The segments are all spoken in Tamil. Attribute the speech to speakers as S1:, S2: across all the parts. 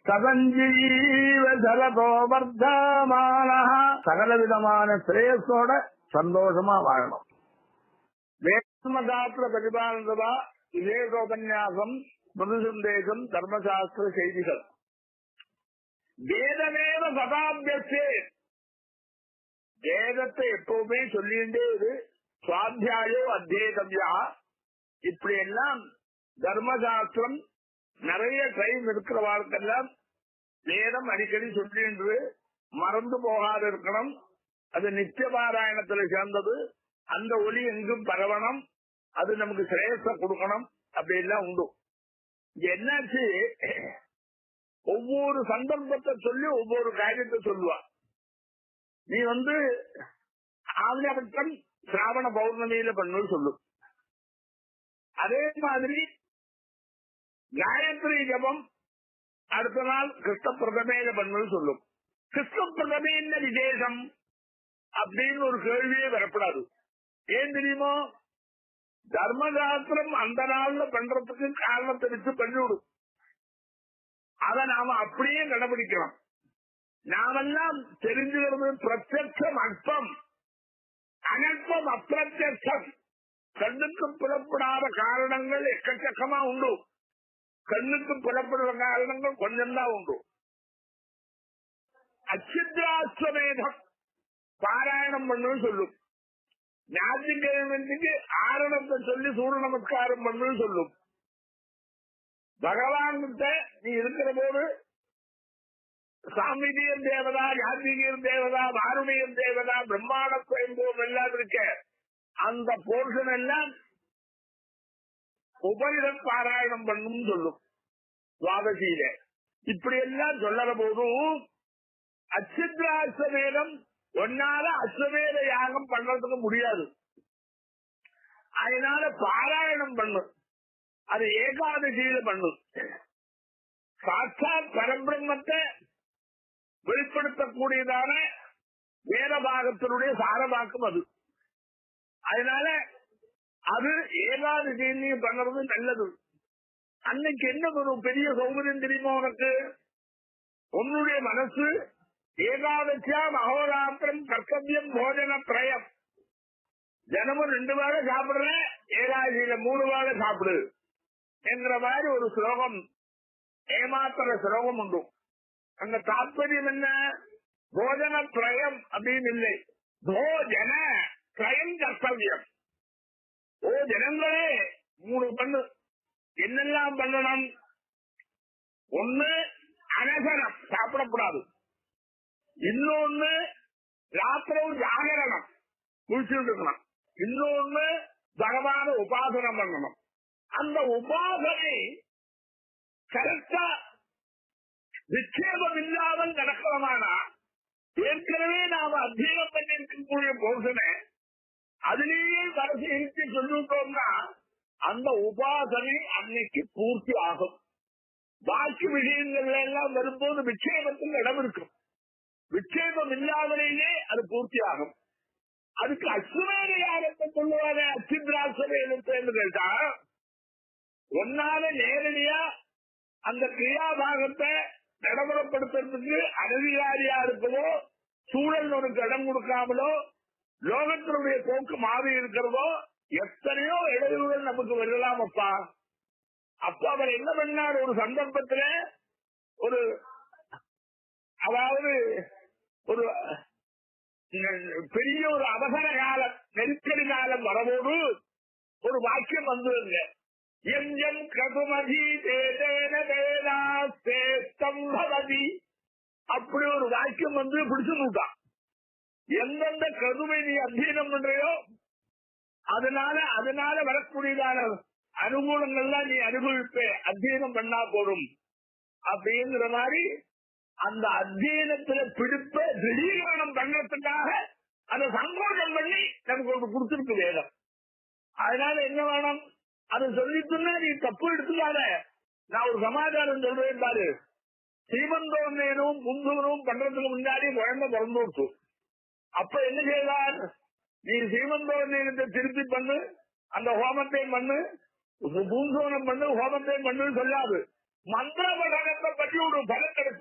S1: சதஞ்சீவ ஜலதோ வர்த்தமான சகல விதமான ஸ்ரேயஸோட சந்தோஷமா வாழணும் வேதமதாத்திர பிரதிபானந்ததா விவேகோபன்யாசம் மது சந்தேகம் தர்மசாஸ்திர செய்திகள் வேதமேவ சதாபியசே வேதத்தை எப்பவுமே சொல்லிண்டே இரு சுவாத்தியாயோ அத்தியேதவ்யா இப்படி எல்லாம் தர்மசாஸ்திரம் நிறைய டைம் இருக்கிறவாளுக்கெல்லாம் வேதம் அடிக்கடி சொல்லின்று மறந்து போகாது இருக்கணும் அது நித்திய பாராயணத்துல சேர்ந்தது அந்த ஒளி எங்கும் பரவணும் அது நமக்கு சிரேயச கொடுக்கணும் அப்படி எல்லாம் உண்டு இங்க என்னாச்சு ஒவ்வொரு சந்தர்ப்பத்தை சொல்லி ஒவ்வொரு காரியத்தை சொல்லுவா நீ வந்து ஆவினபட்சம் சிராவண பௌர்ணமியில பண்ணு சொல்லு அதே மாதிரி காயத்ரி ஜபம் அடுத்த நாள் கிருஷ்ண பிரதமையில பண்ணு சொல்லும் கிருஷ்ண பிரதமையில விசேஷம் அப்படின்னு ஒரு கேள்வியே வரப்படாது ஏன் தெரியுமோ தர்மசாஸ்திரம் அந்த நாள்ல பண்றதுக்கு காரணத்தை வச்சு பண்ணிவிடும் அத நாம அப்படியே கடைபிடிக்கிறோம் நாமெல்லாம் தெரிஞ்சுக்கிறது பிரத்யட்சம் அற்பம் அனல்பம் அப்பிரத்யட்சம் கண்ணுக்கு புலப்படாத காரணங்கள் எக்கச்சக்கமா உண்டு கண்ணுக்கு புலப்படுற காரணங்கள் கொஞ்சம் தான் உண்டு அச்சித்ராஸ்வமேதம் பாராயணம் பண்ணுன்னு சொல்லும் ஞாயிற்றுக்கிழமைக்கு ஆரணத்தை சொல்லி சூரிய நமஸ்காரம் பண்ணுன்னு சொல்லும் பகவான் நீ இருக்கிற போது சாமிதியம் தேவதா யாத்திரிகியம் தேவதா வாருணியம் தேவதா பிரம்மாண்ட சுயம்பூம் எல்லாம் இருக்க அந்த போர்ஷன் எல்லாம் உபரிடம் பாராயணம் பண்ணும் சொல்லும் துவாதசியில இப்படி எல்லாம் சொல்லற போதும் அச்சித்ராஸ்வமேதம் ஒன்னால அஸ்வமேத யாகம் பண்றதுக்கு முடியாது அதனால பாராயணம் பண்ணு அது ஏகாதசியில பண்ணு சாட்சாத் பரபிரம்மத்தை வெளிப்படுத்தக்கூடியதான வேத பாகத்தினுடைய சாரபாக்கம் அது அதனால அது ஏகாதசியிலையும் பண்றது நல்லது அன்னைக்கு என்ன ஒரு பெரிய சௌகரியம் தெரியுமா உனக்கு உன்னுடைய மனசு ஏகாதசியா மகோராத்திரம் கர்த்தவியம் போஜன பிரயம் தினமும் ரெண்டு வேளை சாப்பிடுறேன் ஏகாதசியில மூணு வேளை சாப்பிடு என்கிற மாதிரி ஒரு ஸ்லோகம் ஏமாத்துற ஸ்லோகம் உண்டு அங்க தாற்பயம் என்ன போஜன பிரயம் அப்படின்னு இல்லை போஜன பிரயம் கர்த்தவியம் ஓ ஜனங்களே மூணு பண்ணு என்னெல்லாம் பண்ணணும் ஒண்ணு அனசனம் சாப்பிடக்கூடாது இன்னொன்னு ராத்திரம் ஜாகரணம் குளிச்சுட்டு இருக்கணும் இன்னொன்னு பகவான உபாசனம் பண்ணணும் அந்த உபாசனை கரெக்டா நிச்சேபம் இல்லாமல் நடக்கிறமானா ஏற்கனவே நாம அத்தியனம் பண்ணிருக்கக்கூடிய போஷனை அதிலேயே வரசி இருத்தி சொல்லிட்டோம்னா அந்த உபாசனை அன்னைக்கு பூர்த்தி ஆகும் பாக்கி விஷயங்கள்ல எல்லாம் வரும்போது விட்சேபத்தில் இடம் இருக்கும் விட்சேபம் இல்லாமலேயே அது பூர்த்தி ஆகும் அதுக்கு அஸ்வமேத யாகத்தை சொல்லுவாங்க அச்சித்ராசவேதத்தை கேட்டா ஒன்னால நேரடியா அந்த கிரியாபாகத்தை நடைமுறைப்படுத்துறதுக்கு அனதிகாரியா இருக்கவோ சூழல் உனக்கு இடம் கொடுக்காமலோ லோகத்தினுடைய போக்கு மாறி இருக்கிறதோ எத்தனையோ இடையூறுகள் நமக்கு வரலாம் அப்பா அப்ப அவர் என்ன பண்ணார் ஒரு சந்தர்ப்பத்துல ஒரு அதாவது ஒரு பெரிய ஒரு அவசர காலம் நெருக்கடி காலம் வரபோது ஒரு வாக்கியம் வந்துருங்க எம் எம் கதுமதி தேதேன வேதாஸ்தேஸ்தம் பவதி அப்படி ஒரு வாக்கியம் வந்து பிடிச்சுட்டான் எந்தெந்த கதுமை நீ அத்தியனம் பண்றையோ அதனால அதனால வரக்கூடியதான அனுகூலங்கள்லாம் நீ அனுபவிப்ப அத்தியனம் பண்ணா போடும் அப்படிங்கிற மாதிரி அந்த அத்தியனத்துல பிடிப்ப திடீரணம் பண்றதுக்காக அதை சங்கோஷம் பண்ணி நமக்கு ஒன்று கொடுத்திருக்கு வேதம் அதனால என்ன வேணும் அதை சொல்லிட்டுன்னா நீ தப்பு எடுத்துக்காத நான் ஒரு சமாச்சாரம் சொல்றேன் பாரு சீமந்தோன்னும் முந்தூரும் பண்றதுக்கு முன்னாடி குழந்தை பிறந்து விட்டு அப்ப என்ன செய்வார் நீ சீமந்தோன்னை திருப்பி பண்ணு அந்த ஹோமத்தை பண்ணு பூந்தோனம் பண்ணு ஹோமத்தை பண்ணு சொல்லாது மந்திர படகத்தை பற்றி ஒரு பலத்தை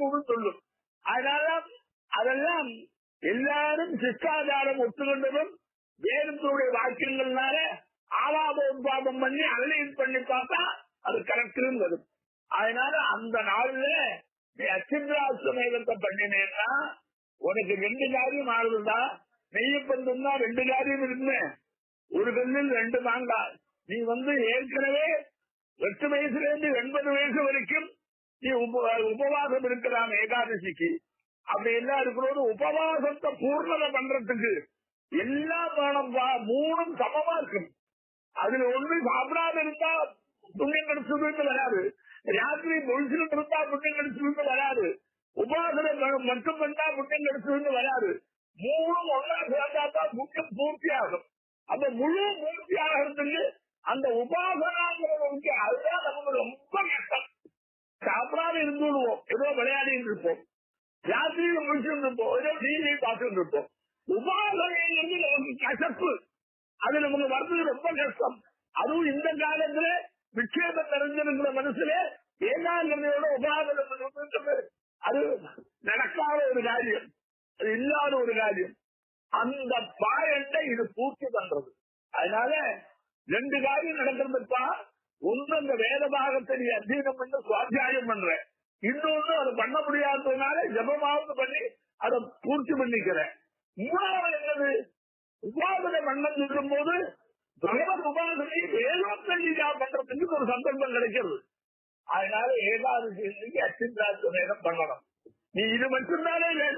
S1: கூடும் சொல்லும் அதனால அதெல்லாம் எல்லாரும் சிஷ்டாச்சாரம் ஒத்துக்கொண்டதும் வேதத்தினுடைய வாக்கியங்கள்னால ஆலாபோத்பாதம் பண்ணி அனலைஸ் பண்ணி பார்த்தா அது கரெக்டும் வரும் அதனால அந்த நாள்ல நீ அச்சிந்திராசிரமேகத்தை பண்ணினேன்னா உனக்கு ரெண்டு காரியம் ஆகுதுடா நெய்யப்பந்தம் தான் ரெண்டு காரியம் இருக்குமே ஒரு கல்லில் ரெண்டு மாங்காய் நீ வந்து ஏற்கனவே எட்டு வயசுல இருந்து எண்பது வயசு வரைக்கும் நீ உப- உபவாசம் இருக்கலாம் ஏகாதசிக்கு அப்படி எல்லாம் இருக்கிறோம் உபவாசத்தை பூர்ணதை பண்றதுக்கு எல்லாம் வேணும் பா. மூணும் சமமா இருக்கும் அதுல ஒண்ணு சாப்பிடாம இருந்தா புண்ணியம் கிடைச்சதுன்னு வராது ராத்திரி முழிச்சுட்டு இருந்தா புண்ணியம் கிடைச்சதுன்னு வராது உபாசனை ம- மட்டும் பண்ணா புண்ணியம் கிடைச்சதுன்னு வராது மூணும் ஒன்னா சேர்ந்தா தான் புண்ணியம் பூர்த்தி ஆகும் அந்த முழு பூர்த்தி ஆகிறதுக்கு அந்த உபாசனாங்கிறது அதுதான் நமக்கு ரொம்ப கஷ்டம் சாப்பிடாம இருந்து விடுவோம் ஏதோ விளையாடிட்டு இருப்போம் ராத்திரியில முடிச்சுட்டு இருப்போம் ஏதோ டிவி பார்த்துட்டு இருப்போம் உபாசனைங்கிறது நமக்கு கசப்பு அது நமக்கு வர்றது ரொம்ப கஷ்டம் அதுவும் இந்த காலத்துல விட்சேபம் நிறைஞ்சிருக்கிற மனசுல ஏகாங்கிரதையோட உபாசனம் பண்ணுறது அது நடக்காத ஒரு காரியம் அது இல்லாத ஒரு காரியம் அந்த பாயண்டை இது பூர்த்தி பண்றது அதனால ரெண்டு காரியம் நடக்கிறதுப்பா ஒண்ணு அந்த வேத பாகத்தை நீ அத்தியனம் பண்ண சுவாத்தியாயம் பண்ற இன்னொன்னு அதை பண்ண முடியாததுனால ஜபமாவது பண்ணி அதை பூர்த்தி பண்ணிக்கிறேன் மூணாவது என்னது உபாசனை பண்ணம் சொல்லும் போது பகவத் உபாசனை வேதோத்தரியா பண்றதுக்கு ஒரு சந்தர்ப்பம் கிடைக்கிறது அதனால ஏகாதசி இன்னைக்கு அச்சிந்தாத்து நேரம் பண்ணணும் நீ இது மட்டும்தானே வேத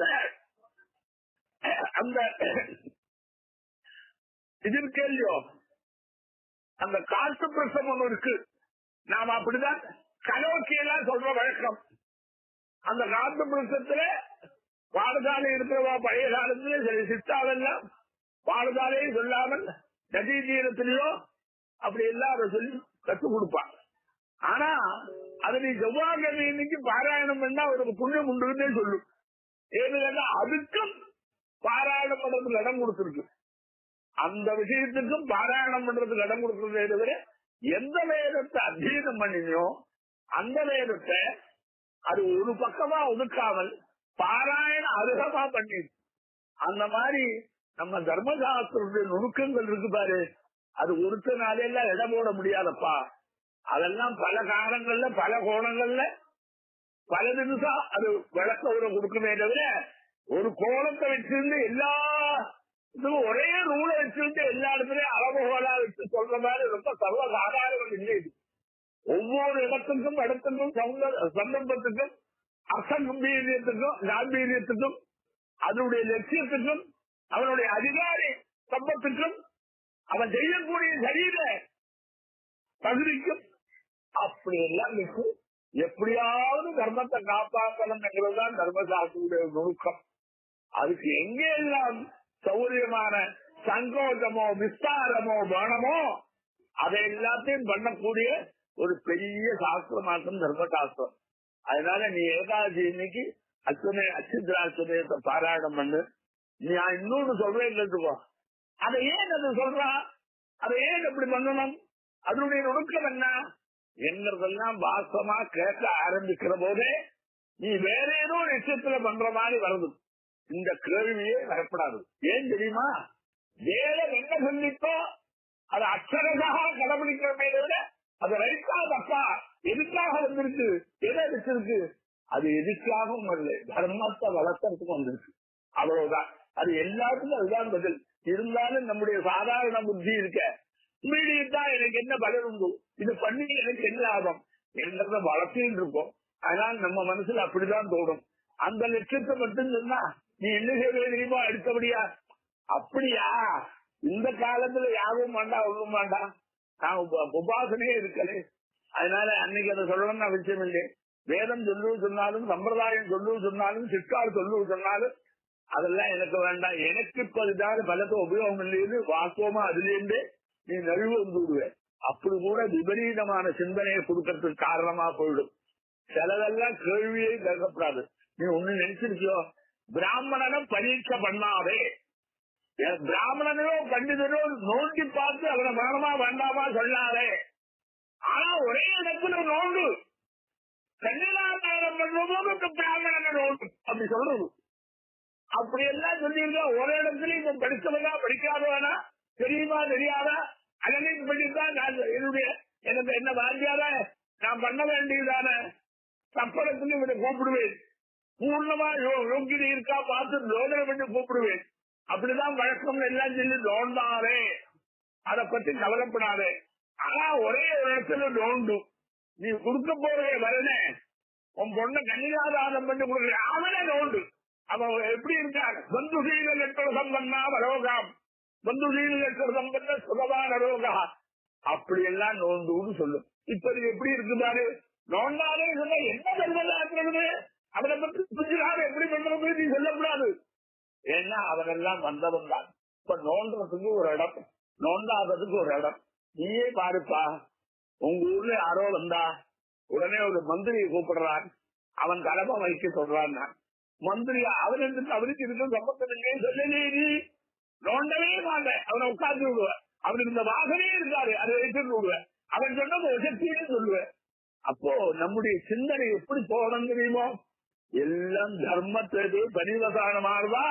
S1: அந்த இது இருக்கு இல்லையோ அந்த காட்டு பிரசம் ஒண்ணு இருக்கு நாம அப்படிதான் கலோக்கியெல்லாம் சொல்ற வழக்கம் அந்த காட்டு பிரசத்துல பாடசாலை இருக்கிறவா பழைய காலத்துல சில சித்தாவெல்லாம் பாடசாலையை சொல்லாமல் நதி தீரத்திலேயோ அப்படி எல்லாம் அதை சொல்லி கற்றுக் கொடுப்பாங்க ஆனா அதை நீ செவ்வாய்க்கிழமை இன்னைக்கு பாராயணம் பண்ணா ஒரு புண்ணியம் உண்டுன்னே சொல்லும் ஏன்னு கேட்டா அதுக்கும் பாராயணம் பண்றதுக்கு இடம் கொடுத்திருக்கு அந்த விஷயத்துக்கும் பாராயணம் பண்றதுக்கு இடம் கொடுக்கறதே தவிர எந்த வேதத்தை அத்தியனம் பண்ணினியோ அந்த வேதத்தை அது ஒரு பக்கமா ஒதுக்காமல் பாராயண அருகமா பண்ணி அந்த மாதிரி நம்ம தர்மசாஸ்திரத்துடைய நுணுக்கங்கள் இருக்கு பாரு அது ஒருத்தனால எல்லாம் இடம் போட முடியாதப்பா அதெல்லாம் பல காலங்கள்ல பல கோணங்கள்ல பல நிமிஷம் அது விளக்க உரை கொடுக்குமே தவிர ஒரு கோலத்தை வச்சிருந்து எல்லா இதுவும் ஒரே ரூலை வச்சிருந்து எல்லா இடத்துலயும் அளவுகோலா வச்சு சொல்ற மாதிரி ரொம்ப சர்வ சாதாரணம் இல்லை இது ஒவ்வொரு இடத்துக்கும் இடத்துக்கும் சௌந்த- சந்தர்ப்பத்துக்கும் அர்த்த கம்பீரியத்துக்கும் காம்பீரியத்துக்கும் அதனுடைய லட்சியத்துக்கும் அவனுடைய அதிகாரி சம்பத்துக்கும் அவன் செய்யக்கூடிய சரீர தகுதிக்கும் அப்படி எல்லாம் இருக்கு எப்படியாவது தர்மத்தை காப்பாற்றணும் தான் தர்மசாஸ்திரத்துடைய நுணுக்கம் அதுக்கு எங்கே எல்லாம் சௌரியமான சங்கோச்சமோ விஸ்தாரமோ வேணுமோ அதை எல்லாத்தையும் பண்ணக்கூடிய ஒரு பெரிய சாஸ்திரமாக்கும் தர்மசாஸ்திரம் அதனால நீ ஏகாதசி இன்னைக்கு அச்சுமே அச்சுத்ராசுமயத்தை பாராயணம் பண்ணு நீ நான் இன்னொன்னு சொல்றேன் கேட்டுக்கோ அதை ஏன் அது சொல்றான் அதை ஏன் அப்படி பண்ணணும் அதனுடைய நுணுக்கம் என்ன என்கிறதெல்லாம் வாசமா கேட்க ஆரம்பிக்கிற போதே நீ வேற ஏதோ லட்சத்துல பண்ற மாதிரி வருது இந்த கேள்வியே வரப்படாது ஏன் தெரியுமா வேதம் என்ன சொல்லித்தோ அது அச்சரதாக கடைபிடிக்கிறமே தவிர அது ரைட்டா தப்பா எதுக்காக வந்திருக்கு எதை வச்சிருக்கு அது எதுக்காகவும் வரல தர்மத்தை வளர்க்கறதுக்கு வந்திருக்கு அவ்வளவுதான் அது எல்லாத்துக்கும் அதுதான் பதில் இருந்தாலும் நம்முடைய சாதாரண புத்தி இருக்க இம்மீடியட்டா எனக்கு என்ன பலன் உண்டு இது பண்ணி எனக்கு என்ன லாபம் என்றத வளர்த்தின்னு இருக்கும் அதனால் நம்ம மனசுல அப்படிதான் தோணும் அந்த லட்சத்தை மட்டும் சொன்னா நீ என்ன செய்ய தெரியுமா அடுத்தபடியா அப்படியா இந்த காலத்துல யாரும் வேண்டா ஒண்ணும் வேண்டாம் நான் உப- உபாசனையே இருக்கலே அதனால அன்னைக்கு அதை சொல்லணும்னு அவசியம் இல்லை வேதம் சொல்லுவது சொன்னாலும் சம்பிரதாயம் சொல்லுவது சொன்னாலும் சிற்கால் சொல்லுவது சொன்னாலும் அதெல்லாம் எனக்கு வேண்டாம் எனக்கு இப்ப இதாவது பலத்தை உபயோகம் இல்லைன்னு வாஸ்தவமா அதுல இருந்து நீ நழுவு வந்து விடுவேன் அப்படி கூட விபரீதமான சிந்தனையை கொடுக்கறதுக்கு காரணமா போயிடும் சிலதெல்லாம் கேள்வியே கேட்கப்படாது நீ ஒண்ணு நினைச்சிருக்கியோ பிராமணனை பரீட்சை பண்ணாதே ஏன் பிராமணனையோ பண்டிதனோ நோண்டி பார்த்து அவனை வேணுமா வேண்டாமா சொல்லாதே ஆனா ஒரே இடத்துல நோண்டு கன்னிகாதாரம் பண்றதும் பிராமணன நோட்டு அப்படி சொல்றது அப்படி எல்லாம் சொல்லியிருந்தா ஒரு இடத்துல இப்ப படிச்சவனா படிக்காதவனா தெரியுமா தெரியாதா அனலைஸ் பண்ணிதான் நான் என்னுடைய எனக்கு என்ன வாங்கியாரா நான் பண்ண வேண்டியதான சப்பரத்துக்கு இவனை கூப்பிடுவேன் பூர்ணமா யோ- யோகிதை இருக்கா பார்த்து லோதனை பண்ணி கூப்பிடுவேன் அப்படிதான் வழக்கம் எல்லாம் சொல்லி நோண்டாரே அதை பத்தி கவலைப்படாதே ஆனா ஒரே ஒரு இடத்துல நோண்டும் நீ கொடுக்க போற வரனே உன் பொண்ணை கன்னிகாதானம் பண்ணி கொடுக்குற அவனே நோண்டு அவன் எப்படி இருக்கான் பந்துசீல லட்ச சம்பன்னா வரோகாம் பந்துசீல லட்ச சம்பந்த சுகமான ரோகா அப்படி எல்லாம் நோண்டுன்னு சொல்லும் இப்ப இது எப்படி இருக்கு பாரு நோண்டாலே சொன்னா என்ன சொல்வது அவனை பத்தி புரிஞ்சுக்காம எப்படி பண்றது நீ சொல்லக்கூடாது ஏன்னா அவனெல்லாம் வந்தவன் தான் இப்ப நோண்டுறதுக்கு ஒரு இடம் நோண்டாததுக்கு ஒரு இடம் நீயே பாருப்பா உங்க ஊர்ல யாரோ வந்தா உடனே ஒரு மந்திரியை கூப்பிடுறான் அவன் தலைமை வைக்க சொல்றான் மந்திரி அவனுக்கு அவனுக்கு இருக்க சம்பந்தம் சொல்லலே நீ நோண்டவே மாட்டேன் அவனை உட்கார்ந்து விடுவேன் அவனுக்கு இந்த வாசனையே இருக்காரு அதை வைத்து விடுவேன் அவன் சொன்னது உசத்தின்னு சொல்லுவேன் அப்போ நம்முடைய சிந்தனை எப்படி போகணும் தெரியுமோ எல்லாம் தர்மத்தது பரிவசானமானதா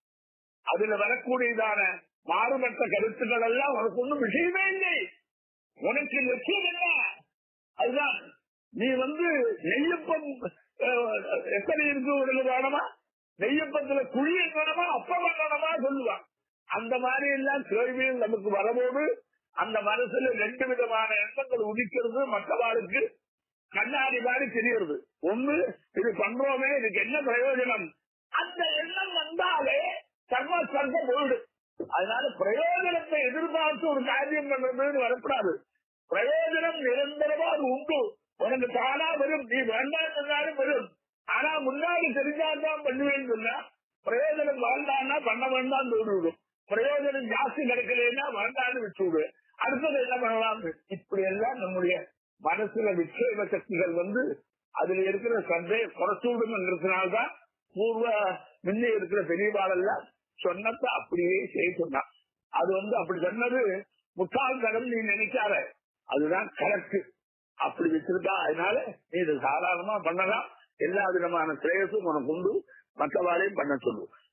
S1: அதுல வரக்கூடியதான மாறுபட்ட கருத்துக்கள் எல்லாம் உனக்கு ஒண்ணும் விஷயமே இல்லை உனக்கு லட்சியம் என்ன அதுதான் நீ வந்து நெய்யப்பம் அஹ், எத்தனை இருக்கு உனக்கு வேணுமா நெய்யப்பத்துல குழி வேணுமா அப்பம் வேணுமா சொல்லுவான் அந்த மாதிரி எல்லாம் கேள்விகள் நமக்கு வரபோது அந்த மனசுல ரெண்டு விதமான எண்ணங்கள் உதிக்கிறது மற்றவாளுக்கு கண்ணாடி மாதிரி தெரியுது ஒண்ணு இது பண்றோமே இதுக்கு என்ன பிரயோஜனம் அந்த எண்ணம் வந்தாலே சர்வ சர்வ போயிடு அதனால பிரயோஜனத்தை எதிர்பார்த்து ஒரு காரியம் பண்றதுன்னு வரக்கூடாது பிரயோஜனம் நிரந்தரமா அது உண்டு உனக்கு தானா வரும் நீ வேண்டாம் சொன்னாலும் வரும் ஆனா முன்னாடி தெரிஞ்சாதான் பண்ணுவேன்னு சொன்னா பிரயோஜனம் வேண்டாம்னா பண்ண வேண்டாம் தோணிவிடும் பிரயோஜனம் ஜாஸ்தி கிடைக்கலன்னா வேண்டாம்னு விட்டு விடு அடுத்தது என்ன பண்ணலாம் இப்படி எல்லாம் நம்முடைய மனசுல விட்சேப சக்திகள் வந்து அதுல இருக்கிற சந்தையை குறைச்சு விடுங்கிறதுனால்தான் பூர்வ முன்னே இருக்கிற பெரியவாளெல்லாம் சொன்னதை அப்படியே செய்ய சொன்னான் அது வந்து அப்படி சொன்னது முட்டாள்தனம் நீ நினைக்காத அதுதான் கரெக்ட் அப்படி வச்சிருக்கா அதனால நீ இது சாதாரணமா பண்ணலாம் எல்லா விதமான சிரேயசும் உனக்கு உண்டு மற்றவாளையும் பண்ண சொல்லுவோம்